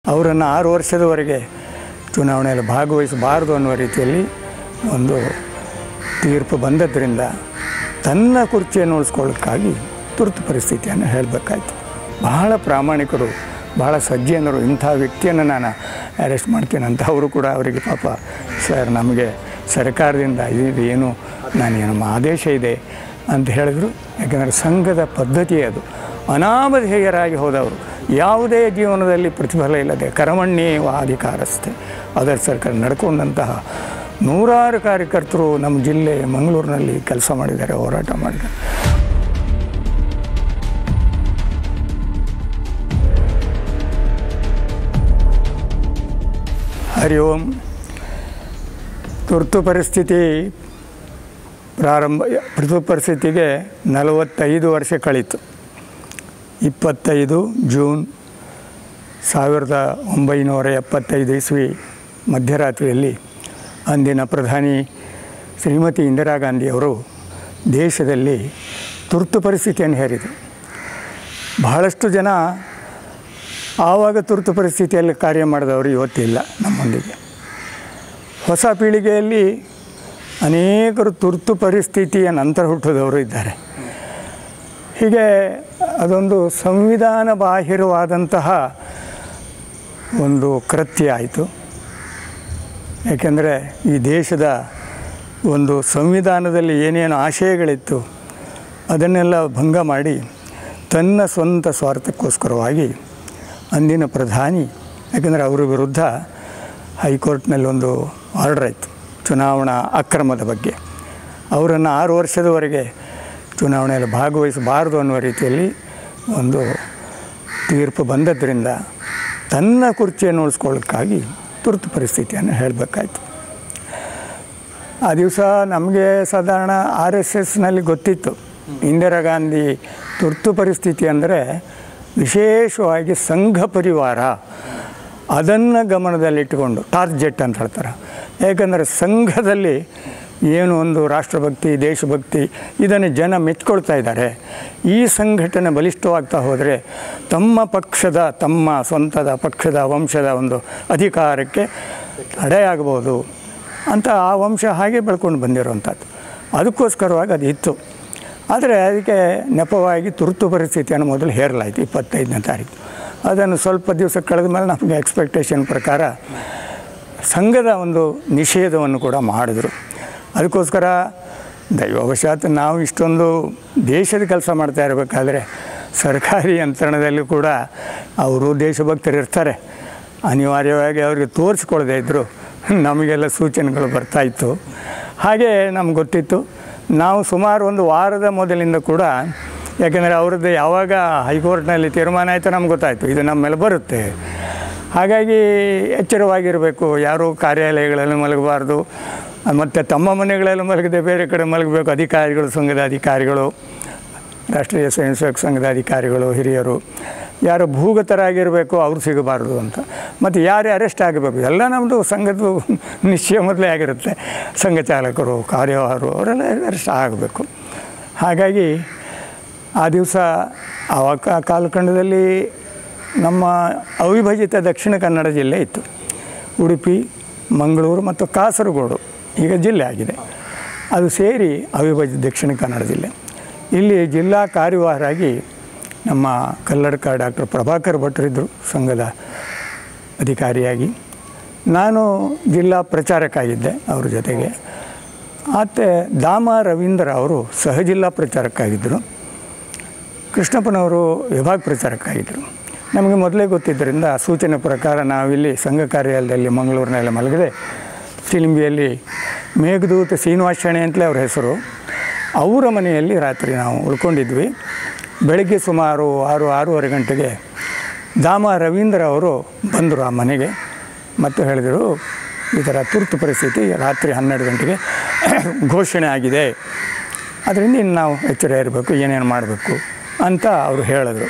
ಅವರನ್ನು ಆರು ವರ್ಷದವರೆಗೆ ಚುನಾವಣೆಯಲ್ಲಿ ಭಾಗವಹಿಸಬಾರದು ಅನ್ನುವ ರೀತಿಯಲ್ಲಿ ಒಂದು ತೀರ್ಪು ಬಂದದ್ದರಿಂದ ತನ್ನ ಕುರ್ಚಿಯನ್ನು ಉಳಿಸ್ಕೊಳ್ಳೋಕ್ಕಾಗಿ ತುರ್ತು ಪರಿಸ್ಥಿತಿಯನ್ನು ಹೇಳಬೇಕಾಯ್ತು ಬಹಳ ಪ್ರಾಮಾಣಿಕರು ಬಹಳ ಸಜ್ಜನರು ಇಂಥ ವ್ಯಕ್ತಿಯನ್ನು ನಾನು ಅರೆಸ್ಟ್ ಮಾಡ್ತೀನಿ ಅಂತ ಅವರು ಕೂಡ ಅವರಿಗೆ ಪಾಪ ಸರ್ ನಮಗೆ ಸರ್ಕಾರದಿಂದ ಇದು ಏನು ನಾನು ನಮ್ಮ ಆದೇಶ ಇದೆ ಅಂತ ಹೇಳಿದ್ರು ಯಾಕೆಂದರೆ ಸಂಘದ ಪದ್ಧತಿ ಅದು ಅನಾಮಧೇಯರಾಗಿ ಹೋದವರು ಯಾವುದೇ ಜೀವನದಲ್ಲಿ ಪ್ರತಿಫಲ ಇಲ್ಲದೆ ಕರ್ಮಣ್ಯೇವ ಅಧಿಕಾರಸ್ಥೆ ಅದರ ಸರ್ಕಾರ ನಡ್ಕೊಂಡಂತಹ ನೂರಾರು ಕಾರ್ಯಕರ್ತರು ನಮ್ಮ ಜಿಲ್ಲೆ ಮಂಗಳೂರಿನಲ್ಲಿ ಕೆಲಸ ಮಾಡಿದ್ದಾರೆ ಹೋರಾಟ ಮಾಡಿದ್ದಾರೆ ಹರಿ ಓಂ ತುರ್ತು ಪರಿಸ್ಥಿತಿ ಪ್ರಾರಂಭ ತುರ್ತು ಪರಿಸ್ಥಿತಿಗೆ ನಲವತ್ತೈದು ವರ್ಷ ಕಳೀತು ಇಪ್ಪತ್ತೈದು ಜೂನ್ ಸಾವಿರದ ಒಂಬೈನೂರ ಎಪ್ಪತ್ತೈದು ಇಸ್ವಿ ಮಧ್ಯರಾತ್ರಿಯಲ್ಲಿ ಅಂದಿನ ಪ್ರಧಾನಿ ಶ್ರೀಮತಿ ಇಂದಿರಾ ಗಾಂಧಿಯವರು ದೇಶದಲ್ಲಿ ತುರ್ತು ಪರಿಸ್ಥಿತಿಯನ್ನು ಹೇರಿದರು ಬಹಳಷ್ಟು ಜನ ಆವಾಗ ತುರ್ತು ಪರಿಸ್ಥಿತಿಯಲ್ಲಿ ಕಾರ್ಯ ಮಾಡಿದವರು ಇವತ್ತಿಲ್ಲ ನಮ್ಮೊಂದಿಗೆ ಹೊಸ ಪೀಳಿಗೆಯಲ್ಲಿ ಅನೇಕರು ತುರ್ತು ಪರಿಸ್ಥಿತಿಯ ನಂತರ ಹುಟ್ಟಿದವರು ಇದ್ದಾರೆ ಹೀಗೆ ಅದೊಂದು ಸಂವಿಧಾನ ಬಾಹಿರವಾದಂತಹ ಒಂದು ಕೃತ್ಯ ಆಯಿತು ಏಕೆಂದರೆ ಈ ದೇಶದ ಒಂದು ಸಂವಿಧಾನದಲ್ಲಿ ಏನೇನು ಆಶಯಗಳಿತ್ತು ಅದನ್ನೆಲ್ಲ ಭಂಗ ಮಾಡಿ ತನ್ನ ಸ್ವಂತ ಸ್ವಾರ್ಥಕ್ಕೋಸ್ಕರವಾಗಿ ಅಂದಿನ ಪ್ರಧಾನಿ ಯಾಕೆಂದರೆ ಅವರ ವಿರುದ್ಧ ಹೈಕೋರ್ಟ್ನಲ್ಲಿ ಒಂದು ಆರ್ಡರ್ ಆಯಿತು ಚುನಾವಣಾ ಅಕ್ರಮದ ಬಗ್ಗೆ ಅವರನ್ನು ಆರು ವರ್ಷದವರೆಗೆ ಚುನಾವಣೆಯಲ್ಲಿ ಭಾಗವಹಿಸಬಾರದು ಅನ್ನುವ ರೀತಿಯಲ್ಲಿ ಒಂದು ತೀರ್ಪು ಬಂದದ್ದರಿಂದ ತನ್ನ ಕುರ್ಚಿಯನ್ನು ಉಳಿಸ್ಕೊಳ್ಳೋಕ್ಕಾಗಿ ತುರ್ತು ಪರಿಸ್ಥಿತಿಯನ್ನು ಹೇಳಬೇಕಾಯ್ತು ಆ ದಿವಸ ನಮಗೆ ಸಾಧಾರಣ ಆರ್ ಎಸ್ ಎಸ್ನಲ್ಲಿ ಗೊತ್ತಿತ್ತು ಇಂದಿರಾ ಗಾಂಧಿ ತುರ್ತು ಪರಿಸ್ಥಿತಿ ಅಂದರೆ ವಿಶೇಷವಾಗಿ ಸಂಘ ಪರಿವಾರ ಅದನ್ನು ಗಮನದಲ್ಲಿಟ್ಟುಕೊಂಡು ಟಾರ್ಗೆಟ್ ಅಂತ ಹೇಳ್ತಾರೆ ಏಕೆಂದರೆ ಸಂಘದಲ್ಲಿ ಏನು ಒಂದು ರಾಷ್ಟ್ರಭಕ್ತಿ ದೇಶಭಕ್ತಿ ಇದನ್ನು ಜನ ಮೆಚ್ಕೊಳ್ತಾ ಇದ್ದಾರೆ ಈ ಸಂಘಟನೆ ಬಲಿಷ್ಠವಾಗ್ತಾ ಹೋದರೆ ತಮ್ಮ ಪಕ್ಷದ ತಮ್ಮ ಸ್ವಂತದ ಪಕ್ಷದ ವಂಶದ ಒಂದು ಅಧಿಕಾರಕ್ಕೆ ತಡೆಯಾಗಬಹುದು ಅಂತ ಆ ವಂಶ ಹಾಗೆ ಬೆಳ್ಕೊಂಡು ಬಂದಿರುವಂಥದ್ದು ಅದಕ್ಕೋಸ್ಕರವಾಗಿ ಅದು ಇತ್ತು ಆದರೆ ಅದಕ್ಕೆ ನೆಪವಾಗಿ ತುರ್ತು ಪರಿಸ್ಥಿತಿಯನ್ನು ಮೊದಲು ಹೇರಲಾಯಿತು ಇಪ್ಪತ್ತೈದನೇ ತಾರೀಕು ಅದನ್ನು ಸ್ವಲ್ಪ ದಿವಸ ಕಳೆದ ಮೇಲೆ ನಮಗೆ ಎಕ್ಸ್ಪೆಕ್ಟೇಷನ್ ಪ್ರಕಾರ ಸಂಘದ ಒಂದು ನಿಷೇಧವನ್ನು ಕೂಡ ಮಾಡಿದ್ರು ಅದಕ್ಕೋಸ್ಕರ ದೈವವಶಾತ್ ನಾವು ಇಷ್ಟೊಂದು ದೇಶದ ಕೆಲಸ ಮಾಡ್ತಾ ಇರಬೇಕಾದ್ರೆ ಸರ್ಕಾರಿ ಯಂತ್ರಣದಲ್ಲಿ ಕೂಡ ಅವರು ದೇಶಭಕ್ತರು ಇರ್ತಾರೆ ಅನಿವಾರ್ಯವಾಗಿ ಅವರಿಗೆ ತೋರಿಸ್ಕೊಳ್ಳದೇ ಇದ್ದರು ನಮಗೆಲ್ಲ ಸೂಚನೆಗಳು ಬರ್ತಾಯಿತ್ತು ಹಾಗೆ ನಮ್ಗೆ ಗೊತ್ತಿತ್ತು ನಾವು ಸುಮಾರು ಒಂದು ವಾರದ ಮೊದಲಿಂದ ಕೂಡ ಯಾಕೆಂದರೆ ಅವ್ರದ್ದು ಯಾವಾಗ ಹೈಕೋರ್ಟ್ನಲ್ಲಿ ತೀರ್ಮಾನ ಆಯಿತು ನಮ್ಗೆ ಗೊತ್ತಾಯಿತು ಇದು ನಮ್ಮ ಮೇಲೆ ಬರುತ್ತೆ ಹಾಗಾಗಿ ಎಚ್ಚರವಾಗಿರಬೇಕು ಯಾರೂ ಕಾರ್ಯಾಲಯಗಳಲ್ಲಿ ಮಲಗಬಾರ್ದು ಮತ್ತು ತಮ್ಮ ಮನೆಗಳಲ್ಲಿ ಮಲಗದೆ ಬೇರೆ ಕಡೆ ಮಲಗಬೇಕು ಅಧಿಕಾರಿಗಳು ಸಂಘದ ಅಧಿಕಾರಿಗಳು ರಾಷ್ಟ್ರೀಯ ಸ್ವಯಂ ಸೇವಕ ಸಂಘದ ಅಧಿಕಾರಿಗಳು ಹಿರಿಯರು ಯಾರು ಭೂಗತರಾಗಿರಬೇಕು ಅವ್ರು ಸಿಗಬಾರ್ದು ಅಂತ ಮತ್ತು ಯಾರೇ ಅರೆಸ್ಟ್ ಆಗಬೇಕು ಎಲ್ಲ ನಮ್ಮದು ಸಂಘದ್ದು ನಿಶ್ಚಯ ಮೊದಲೇ ಆಗಿರುತ್ತೆ ಸಂಘ ಚಾಲಕರು ಕಾರ್ಯವಾಹರು ಅವರೆಲ್ಲ ಅರೆಸ್ಟ್ ಆಗಬೇಕು ಹಾಗಾಗಿ ಆ ದಿವಸ ಆ ಕಾಲಖಂಡದಲ್ಲಿ ನಮ್ಮ ಅವಿಭಜಿತ ದಕ್ಷಿಣ ಕನ್ನಡ ಜಿಲ್ಲೆ ಇತ್ತು ಉಡುಪಿ ಮಂಗಳೂರು ಮತ್ತು ಕಾಸರಗೋಡು ಈಗ ಜಿಲ್ಲೆ ಆಗಿದೆ ಅದು ಸೇರಿ ಅವಿಭಜಿತ ದಕ್ಷಿಣ ಕನ್ನಡ ಜಿಲ್ಲೆ ಇಲ್ಲಿ ಜಿಲ್ಲಾ ಕಾರ್ಯವಾಹರಾಗಿ ನಮ್ಮ ಕಲ್ಲಡ್ಕ ಡಾಕ್ಟರ್ ಪ್ರಭಾಕರ್ ಭಟ್ರಿದ್ದರು ಸಂಘದ ಅಧಿಕಾರಿಯಾಗಿ ನಾನು ಜಿಲ್ಲಾ ಪ್ರಚಾರಕ್ಕಾಗಿದ್ದೆ ಅವ್ರ ಜೊತೆಗೆ ಮತ್ತು ದಾಮ ರವೀಂದ್ರ ಅವರು ಸಹಜಿಲ್ಲಾ ಪ್ರಚಾರಕ್ಕಾಗಿದ್ದರು ಕೃಷ್ಣಪ್ಪನವರು ವಿಭಾಗ ಪ್ರಚಾರಕ್ಕಾಗಿದ್ದರು ನಮಗೆ ಮೊದಲೇ ಗೊತ್ತಿದ್ದರಿಂದ ಸೂಚನೆ ಪ್ರಕಾರ ನಾವಿಲ್ಲಿ ಸಂಘ ಕಾರ್ಯಾಲಯದಲ್ಲಿ ಮಂಗಳೂರಿನಲ್ಲಿ ಮಲಗದೆ ಚಿಲಿಂಬಿಯಲ್ಲಿ ಮೇಘದೂತ ಶ್ರೀನಿವಾಸಣೆ ಅಂತಲೇ ಅವ್ರ ಹೆಸರು ಅವರ ಮನೆಯಲ್ಲಿ ರಾತ್ರಿ ನಾವು ಉಳ್ಕೊಂಡಿದ್ವಿ ಬೆಳಗ್ಗೆ ಸುಮಾರು ಆರು ಆರೂವರೆ ಗಂಟೆಗೆ ದಾಮ ರವೀಂದ್ರ ಅವರು ಬಂದರು ಆ ಮನೆಗೆ ಮತ್ತು ಹೇಳಿದರು ಈ ಥರ ತುರ್ತು ಪರಿಸ್ಥಿತಿ ರಾತ್ರಿ ಹನ್ನೆರಡು ಗಂಟೆಗೆ ಘೋಷಣೆ ಆಗಿದೆ ಅದರಿಂದ ಇನ್ನು ನಾವು ಎಚ್ಚರ ಇರಬೇಕು ಏನೇನು ಮಾಡಬೇಕು ಅಂತ ಅವರು ಹೇಳಿದ್ರು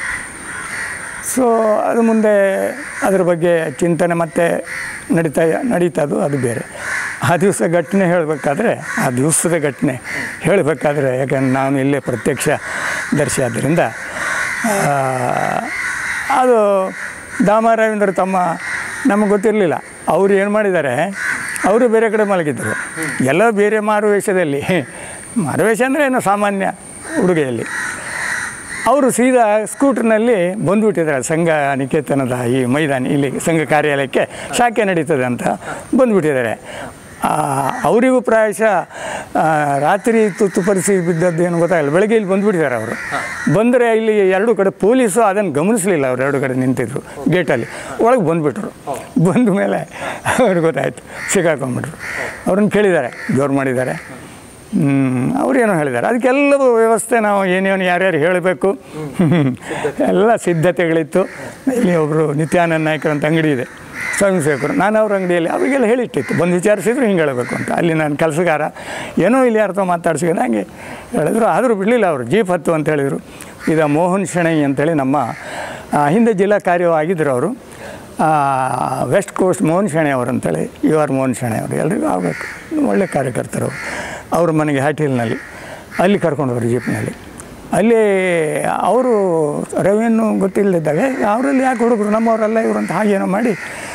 ಸೊ ಅದು ಮುಂದೆ ಅದರ ಬಗ್ಗೆ ಚಿಂತನೆ ಮತ್ತೆ ನಡೀತಾ ನಡೀತದು ಅದು ಬೇರೆ ಆ ದಿವಸ ಘಟನೆ ಹೇಳಬೇಕಾದ್ರೆ ಆ ದಿವಸದ ಘಟನೆ ಹೇಳಬೇಕಾದ್ರೆ ಯಾಕಂದ್ರೆ ನಾನು ಇಲ್ಲೇ ಪ್ರತ್ಯಕ್ಷ ದರ್ಶಿ ಆದ್ದರಿಂದ ಅದು ದಾಮ ರವೀಂದ್ರ ತಮ್ಮ ನಮಗೆ ಗೊತ್ತಿರಲಿಲ್ಲ ಅವರು ಏನು ಮಾಡಿದ್ದಾರೆ ಅವರು ಬೇರೆ ಕಡೆ ಮಲಗಿದ್ದರು ಎಲ್ಲ ಬೇರೆ ಮಾರುವೇಷದಲ್ಲಿ ಮಾರುವೇಷ ಅಂದರೆ ಏನು ಸಾಮಾನ್ಯ ಉಡುಗೆಯಲ್ಲಿ ಅವರು ಸೀದಾ ಸ್ಕೂಟ್ರ್ನಲ್ಲಿ ಬಂದುಬಿಟ್ಟಿದ್ದಾರೆ ಸಂಘ ನಿಕೇತನದ ಈ ಮೈದಾನಿ ಇಲ್ಲಿ ಸಂಘ ಕಾರ್ಯಾಲಯಕ್ಕೆ ಶಾಖೆ ನಡೀತದೆ ಅಂತ ಬಂದುಬಿಟ್ಟಿದ್ದಾರೆ ಆ, ಅವರಿಗೂ ಪ್ರಾಯಶಃ ಆ, ರಾತ್ರಿ ತುತ್ತು ಪರಿಸ್ಥಿತಿ ಬಿದ್ದದ್ದು ಏನು ಗೊತ್ತಾಗಲ್ಲ ಬೆಳಗ್ಗೆ ಇಲ್ಲಿ ಬಂದುಬಿಟ್ಟಿದ್ದಾರೆ ಅವರು ಬಂದರೆ ಇಲ್ಲಿ ಎರಡು ಕಡೆ ಪೊಲೀಸು ಅದನ್ನು ಗಮನಿಸಲಿಲ್ಲ ಅವರು ಎರಡು ಕಡೆ ನಿಂತಿದ್ರು ಗೇಟಲ್ಲಿ ಒಳಗೆ ಬಂದುಬಿಟ್ರು ಬಂದ ಮೇಲೆ ಅವ್ರಿಗೆ ಗೊತ್ತಾಯಿತು ಸಿಕ್ಕಾಕೊಂಡ್ಬಿಟ್ರು ಅವ್ರನ್ನ ಕೇಳಿದ್ದಾರೆ ಜೋರು ಮಾಡಿದ್ದಾರೆ ಹ್ಮ್, ಅವ್ರೇನೋ ಹೇಳಿದ್ದಾರೆ ಅದಕ್ಕೆಲ್ಲವೂ ವ್ಯವಸ್ಥೆ ನಾವು ಏನೇನು ಯಾರ್ಯಾರು ಹೇಳಬೇಕು ಎಲ್ಲ ಸಿದ್ಧತೆಗಳಿತ್ತು ಇಲ್ಲಿ ಒಬ್ಬರು ನಿತ್ಯಾನಂದ ನಾಯ್ಕರ್ ಅಂತ ಅಂಗಡಿ ಇದೆ ಸ್ವಯಂ ಸೇವಕರು ನಾನು ಅವ್ರ ಅಂಗಡಿಯಲ್ಲಿ ಅವರಿಗೆಲ್ಲ ಹೇಳಿಟ್ಟಿತ್ತು ಬಂದು ವಿಚಾರಿಸಿದ್ರು ಹಿಂಗೆ ಹೇಳಬೇಕು ಅಂತ ಅಲ್ಲಿ ನಾನು ಕೆಲಸಗಾರ ಏನೋ ಇಲ್ಲಿ ಯಾರ್ದೋ ಮಾತಾಡ್ಸಿದ್ರೆ ಹಂಗೆ ಹೇಳಿದ್ರು ಆದರೂ ಬಿಡಲಿಲ್ಲ ಅವರು ಜೀಪ್ ಹತ್ತು ಅಂತ ಹೇಳಿದರು ಇದು ಮೋಹನ್ ಶೆಣೈ ಅಂತೇಳಿ ನಮ್ಮ ಆ, ಹಿಂದೆ ಜಿಲ್ಲಾ ಕಾರ್ಯವಾಗಿದ್ದರು ಅವರು ಆ, ವೆಸ್ಟ್ ಕೋಸ್ಟ್ ಮೋಹನ್ ಶೆಣೆ ಅವರು ಅಂತೇಳಿ ಯು ಆರ್ ಮೋಹನ್ ಶೆಣೆ ಅವರು ಎಲ್ರಿಗೂ ಆಗಬೇಕು ಒಳ್ಳೆ ಕಾರ್ಯಕರ್ತರು ಅವರು ಅವ್ರ ಮನೆಗೆ ಹ್ಯಾಟಿಲ್ನಲ್ಲಿ ಅಲ್ಲಿ ಕರ್ಕೊಂಡು ಹೋದ್ರು ಜೀಪ್ನಲ್ಲಿ ಅಲ್ಲಿ ಅವರು ರವಿಯನ್ನು ಗೊತ್ತಿಲ್ಲದಿದ್ದಾಗ ಅವರಲ್ಲಿ ಯಾಕೆ ಹುಡುಗರು ನಮ್ಮವರೆಲ್ಲ ಇವರು ಅಂತ ಹಾಗೇನೋ ಮಾಡಿ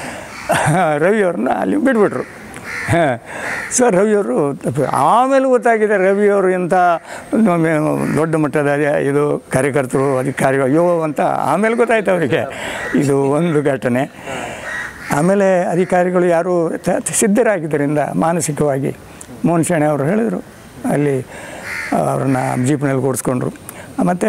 ರವಿ ಅವ್ರನ್ನ ಅಲ್ಲಿ ಬಿಟ್ಬಿಟ್ರು ಹಾಂ ಸೊ ರವಿಯವರು ತಪ್ಪು ಆಮೇಲೆ ಗೊತ್ತಾಗಿದೆ ರವಿಯವರು ಎಂಥ ಒಮ್ಮೆ ದೊಡ್ಡ ಮಟ್ಟದ ಇದು ಕಾರ್ಯಕರ್ತರು ಅಧಿಕಾರಿಗಳು ಅಯ್ಯೋ ಅಂತ ಆಮೇಲೆ ಗೊತ್ತಾಯ್ತು ಅವರಿಗೆ ಇದು ಒಂದು ಘಟನೆ ಆಮೇಲೆ ಅಧಿಕಾರಿಗಳು ಯಾರು ತ- ಸಿದ್ಧರಾಗಿದ್ದರಿಂದ ಮಾನಸಿಕವಾಗಿ ಮೋಹನ್ ಶೆಣೆ ಅವರು ಹೇಳಿದರು ಅಲ್ಲಿ ಅವ್ರನ್ನ ಜೀಪ್ನಲ್ಲಿ ಕೂಡಿಸ್ಕೊಂಡ್ರು ಮತ್ತು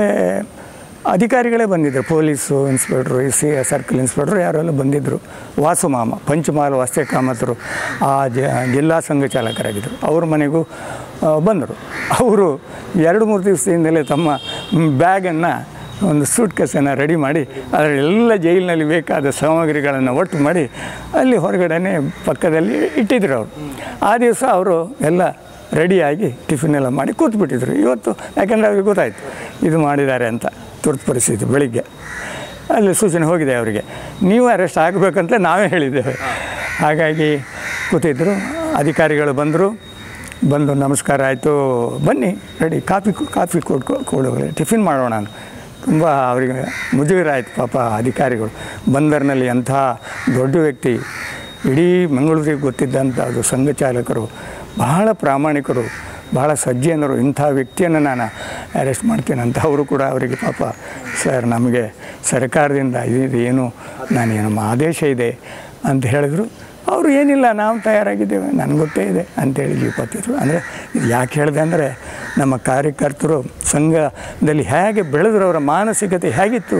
ಅಧಿಕಾರಿಗಳೇ ಬಂದಿದ್ದರು police inspector C circle inspector ಯಾರೆಲ್ಲ ಬಂದಿದ್ದರು ವಾಸುಮಾಮ ಪಂಚಮಾಲ ವಸ್ತೆ ಕಾಮತರು ಆ ಜ ಜಿಲ್ಲಾ ಸಂಘ ಚಾಲಕರಾಗಿದ್ದರು ಅವ್ರ ಮನೆಗೂ ಆ, ಬಂದರು ಅವರು ಎರಡು ಮೂರು ದಿವಸದಿಂದಲೇ ತಮ್ಮ ಬ್ಯಾಗನ್ನು ಒಂದು ಸೂಟ್ ಕೇಸನ್ನು ರೆಡಿ ಮಾಡಿ ಅದರೆಲ್ಲ ಜೈಲಿನಲ್ಲಿ ಬೇಕಾದ ಸಾಮಗ್ರಿಗಳನ್ನು ಒಟ್ಟು ಮಾಡಿ ಅಲ್ಲಿ ಹೊರಗಡೆನೇ ಪಕ್ಕದಲ್ಲಿ ಇಟ್ಟಿದ್ರು ಅವರು ಆ ದಿವಸ ಅವರು ಎಲ್ಲ ರೆಡಿಯಾಗಿ ಟಿಫಿನ್ ಎಲ್ಲ ಮಾಡಿ ಕೂತ್ಬಿಟ್ಟಿದ್ರು ಇವತ್ತು ಯಾಕೆಂದರೆ ಅವ್ರಿಗೆ ಗೊತ್ತಾಯಿತು ಇದು ಮಾಡಿದ್ದಾರೆ ಅಂತ ತುರ್ತು ಪರಿಸ್ಥಿತಿ ಬೆಳಿಗ್ಗೆ ಅಲ್ಲಿ ಸೂಚನೆ ಹೋಗಿದೆ ಅವರಿಗೆ ನೀವು ಅರೆಸ್ಟ್ ಆಗಬೇಕಂತ ನಾವೇ ಹೇಳಿದ್ದೇವೆ ಹಾಗಾಗಿ ಕೂತಿದ್ದರು ಅಧಿಕಾರಿಗಳು ಬಂದರು ಬಂದು ನಮಸ್ಕಾರ ಆಯಿತು ಬನ್ನಿ ರೆಡಿ ಕಾಫಿ ಕು- ಕಾಫಿ ಕೊಡ್ಕೊ ಕೊಡೋಗ್ರೆ ಟಿಫಿನ್ ಮಾಡೋಣ ಅಂತ ತುಂಬ ಅವರಿಗೆ ಮುಜುಗರ ಆಯಿತು ಪಾಪ ಅಧಿಕಾರಿಗಳು ಬಂದರ್ನಲ್ಲಿ ಅಂಥ ದೊಡ್ಡ ವ್ಯಕ್ತಿ ಇಡೀ ಮಂಗಳೂರಿಗೆ ಗೊತ್ತಿದ್ದಂಥ ಅದು ಸಂಘ ಚಾಲಕರು ಬಹಳ ಪ್ರಾಮಾಣಿಕರು ಬಹಳ ಸಜ್ಜನರು ಇಂಥ ವ್ಯಕ್ತಿಯನ್ನು ನಾನು ಅರೆಸ್ಟ್ ಮಾಡ್ತೇನೆ ಅಂತ ಅವರು ಕೂಡ ಅವರಿಗೆ ಪಾಪ ಸರ್ ನಮಗೆ ಸರ್ಕಾರದಿಂದ ಇದು ಏನು ನಾನೇನು ನಮ್ಮ ಆದೇಶ ಇದೆ ಅಂತ ಹೇಳಿದ್ರು ಅವರು ಏನಿಲ್ಲ ನಾವು ತಯಾರಾಗಿದ್ದೇವೆ ನನಗೆ ಗೊತ್ತೇ ಇದೆ ಅಂತೇಳಿ ಜೀಪತ್ತಿದ್ರು ಅಂದರೆ ಇದು ಯಾಕೆ ಹೇಳಿದೆ ಅಂದರೆ ನಮ್ಮ ಕಾರ್ಯಕರ್ತರು ಸಂಘದಲ್ಲಿ ಹೇಗೆ ಬೆಳೆದ್ರು ಅವರ ಮಾನಸಿಕತೆ ಹೇಗಿತ್ತು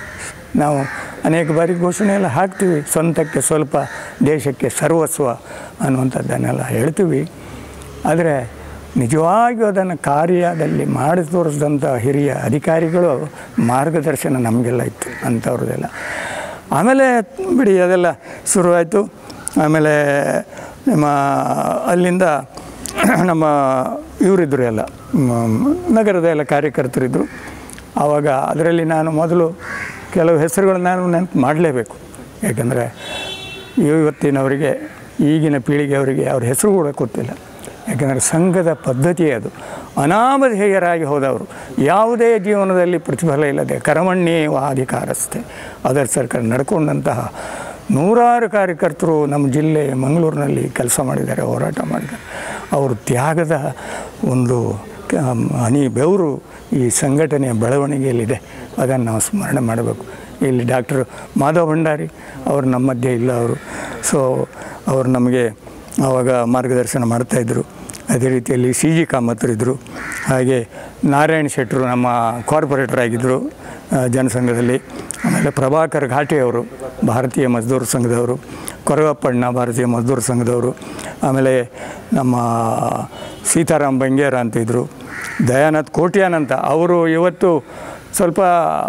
ನಾವು ಅನೇಕ ಬಾರಿ ಘೋಷಣೆ ಎಲ್ಲ ಹಾಕ್ತೀವಿ ಸ್ವಂತಕ್ಕೆ ಸ್ವಲ್ಪ ದೇಶಕ್ಕೆ ಸರ್ವಸ್ವ ಅನ್ನುವಂಥದ್ದನ್ನೆಲ್ಲ ಹೇಳ್ತೀವಿ ಆದರೆ ನಿಜವಾಗಿಯೂ ಅದನ್ನು ಕಾರ್ಯದಲ್ಲಿ ಮಾಡಿ ತೋರಿಸಿದಂಥ ಹಿರಿಯ ಅಧಿಕಾರಿಗಳು ಮಾರ್ಗದರ್ಶನ ನಮಗೆಲ್ಲ ಇತ್ತು ಅಂಥವ್ರದ್ದೆಲ್ಲ ಆಮೇಲೆ ಬಿಡಿ ಅದೆಲ್ಲ ಶುರುವಾಯಿತು ಆಮೇಲೆ ನಿಮ್ಮ ಅಲ್ಲಿಂದ ನಮ್ಮ ಇವರಿದ್ದರು ಎಲ್ಲ ಮ್, ನಗರದ ಎಲ್ಲ ಕಾರ್ಯಕರ್ತರಿದ್ದರು ಆವಾಗ ಅದರಲ್ಲಿ ನಾನು ಮೊದಲು ಕೆಲವು ಹೆಸರುಗಳು ನಾನು ನೆನಪು ಮಾಡಲೇಬೇಕು ಯಾಕಂದರೆ ಇವತ್ತಿನವರಿಗೆ ಈಗಿನ ಪೀಳಿಗೆಯವರಿಗೆ ಅವ್ರ ಹೆಸರು ಕೂಡ ಗೊತ್ತಿಲ್ಲ ಯಾಕಂದರೆ ಸಂಘದ ಪದ್ಧತಿಯೇ ಅದು ಅನಾಮಧೇಯರಾಗಿ ಹೋದವರು ಯಾವುದೇ ಜೀವನದಲ್ಲಿ ಪ್ರತಿಫಲ ಇಲ್ಲದೆ ಕರಮಣ್ಯೇವ ಅಧಿಕಾರಸ್ಥೆ ಅದರ ಸರ್ಕಾರ ನಡ್ಕೊಂಡಂತಹ ನೂರಾರು ಕಾರ್ಯಕರ್ತರು ನಮ್ಮ ಜಿಲ್ಲೆ ಮಂಗಳೂರಿನಲ್ಲಿ ಕೆಲಸ ಮಾಡಿದ್ದಾರೆ ಹೋರಾಟ ಮಾಡಿದ್ದಾರೆ ಅವರು ತ್ಯಾಗದ ಒಂದು ಕ- ಹನಿ ಬೆವರು ಈ ಸಂಘಟನೆಯ ಬೆಳವಣಿಗೆಯಲ್ಲಿದೆ ಅದನ್ನು ನಾವು ಸ್ಮರಣೆ ಮಾಡಬೇಕು ಇಲ್ಲಿ ಡಾಕ್ಟರ್ ಮಾಧವ ಭಂಡಾರಿ ಅವರು ನಮ್ಮ ಮಧ್ಯೆ ಇಲ್ಲ ಅವರು ಸೊ ಅವರು ನಮಗೆ ಆವಾಗ ಮಾರ್ಗದರ್ಶನ ಮಾಡ್ತಾಯಿದ್ರು ಅದೇ ರೀತಿಯಲ್ಲಿ ಸಿ ಜಿ ಕಾಮತ್ರಿದ್ದರು ಹಾಗೆ ನಾರಾಯಣ್ ಶೆಟ್ಟರು ನಮ್ಮ ಕಾರ್ಪೊರೇಟರ್ ಆಗಿದ್ದರು ಆ, ಜನಸಂಘದಲ್ಲಿ ಆಮೇಲೆ ಪ್ರಭಾಕರ್ ಘಾಟಿ ಅವರು ಭಾರತೀಯ ಮಜ್ದೂರ್ ಸಂಘದವರು ಕೊರಗಪ್ಪಣ್ಣ ಭಾರತೀಯ ಮಜ್ದೂರ್ ಸಂಘದವರು ಆಮೇಲೆ ನಮ್ಮ ಸೀತಾರಾಮ್ ಬಂಗೇರ ಅಂತ ಇದ್ದರು ದಯಾನಂದ್ ಕೋಟ್ಯಾನ್ ಅಂತ ಅವರು ಇವತ್ತು ಸ್ವಲ್ಪ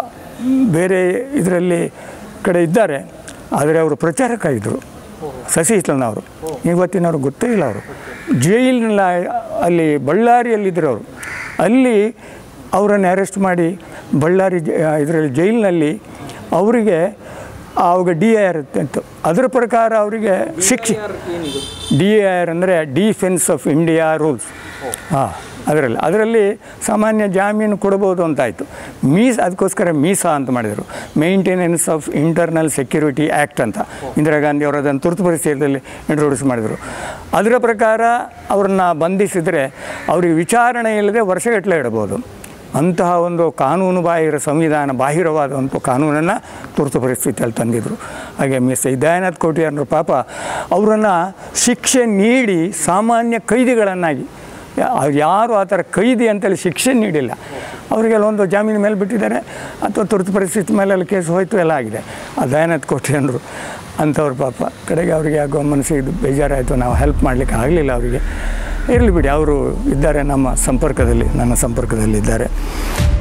ಬೇರೆ ಇದರಲ್ಲಿ ಕಡೆ ಇದ್ದಾರೆ ಆದರೆ ಅವರು ಪ್ರಚಾರಕ್ಕಾಗಿದ್ದರು ಶಶಿ ಇಸ್ಲಾಂನವರು ಇವತ್ತಿನವ್ರು ಗೊತ್ತೇ ಇಲ್ಲ ಅವರು ಜೈಲಿನ ಅಲ್ಲಿ ಬಳ್ಳಾರಿಯಲ್ಲಿದ್ದರು ಅವರು ಅಲ್ಲಿ ಅವರನ್ನು ಅರೆಸ್ಟ್ ಮಾಡಿ ಬಳ್ಳಾರಿ ಇದರಲ್ಲಿ ಜೈಲಿನಲ್ಲಿ ಅವರಿಗೆ ಆವಾಗ ಡಿ ಐ ಆರ್ ಇತ್ತು ಅದರ ಪ್ರಕಾರ ಅವರಿಗೆ ಶಿಕ್ಷೆ ಡಿ ಎ ಆರ್ ಅಂದರೆ ಡಿಫೆನ್ಸ್ ಆಫ್ ಇಂಡಿಯಾ ರೂಲ್ಸ್ ಹಾಂ ಅದರಲ್ಲಿ ಅದರಲ್ಲಿ ಸಾಮಾನ್ಯ ಜಾಮೀನು ಕೊಡ್ಬೋದು ಅಂತಾಯಿತು ಮೀಸ್ ಅದಕ್ಕೋಸ್ಕರ ಮೀಸಾ ಅಂತ ಮಾಡಿದರು maintenance of internal security act ಅಂತ ಇಂದಿರಾ ಗಾಂಧಿ ಅವರು ಅದನ್ನು ತುರ್ತು ಪರಿಸ್ಥಿತಿಯಲ್ಲಿ ಇಂಟ್ರೊಡ್ಯೂಸ್ ಮಾಡಿದರು ಅದರ ಪ್ರಕಾರ ಅವ್ರನ್ನ ಬಂಧಿಸಿದರೆ ಅವರಿಗೆ ವಿಚಾರಣೆ ಇಲ್ಲದೆ ವರ್ಷಗಟ್ಟಲೆ ಇಡಬಹುದು ಅಂತಹ ಒಂದು ಕಾನೂನು ಬಾಹಿರ ಸಂವಿಧಾನ ಬಾಹಿರವಾದಂಥ ಕಾನೂನನ್ನು ತುರ್ತು ಪರಿಸ್ಥಿತಿಯಲ್ಲಿ ತಂದಿದ್ದರು ಹಾಗೆ ಮಿಸ್ ದಯಾನಂದ್ ಕೋಟಿಯನ್ನರು ಪಾಪ ಅವರನ್ನು ಶಿಕ್ಷೆ ನೀಡಿ ಸಾಮಾನ್ಯ ಕೈದಿಗಳನ್ನಾಗಿ ಯಾ- ಯಾರು ಆ ಥರ ಕೈದಿ ಅಂತೇಳಿ ಶಿಕ್ಷೆ ನೀಡಿಲ್ಲ ಅವರಿಗೆಲ್ಲ ಒಂದು ಜಾಮೀನು ಮೇಲೆ ಬಿಟ್ಟಿದ್ದಾರೆ ಅಥವಾ ತುರ್ತು ಪರಿಸ್ಥಿತಿ ಮೇಲೆಲ್ಲ ಕೇಸ್ ಹೋಯ್ತು ಎಲ್ಲ ಆಗಿದೆ ಆ ದಯಾನಂದ್ ಕೋಟಿಯನ್ನರು ಅಂಥವ್ರು ಪಾಪ ಕಡೆಗೆ ಅವರಿಗೆ ಆಗೋ ಮನಸ್ಸಿಗೆ ಬೇಜಾರಾಯಿತು ನಾವು ಹೆಲ್ಪ್ ಮಾಡಲಿಕ್ಕೆ ಆಗಲಿಲ್ಲ ಅವರಿಗೆ ಇರಲಿ ಬಿಡಿ ಅವರು ಇದ್ದಾರೆ ನಮ್ಮ ಸಂಪರ್ಕದಲ್ಲಿ ನನ್ನ ಸಂಪರ್ಕದಲ್ಲಿದ್ದಾರೆ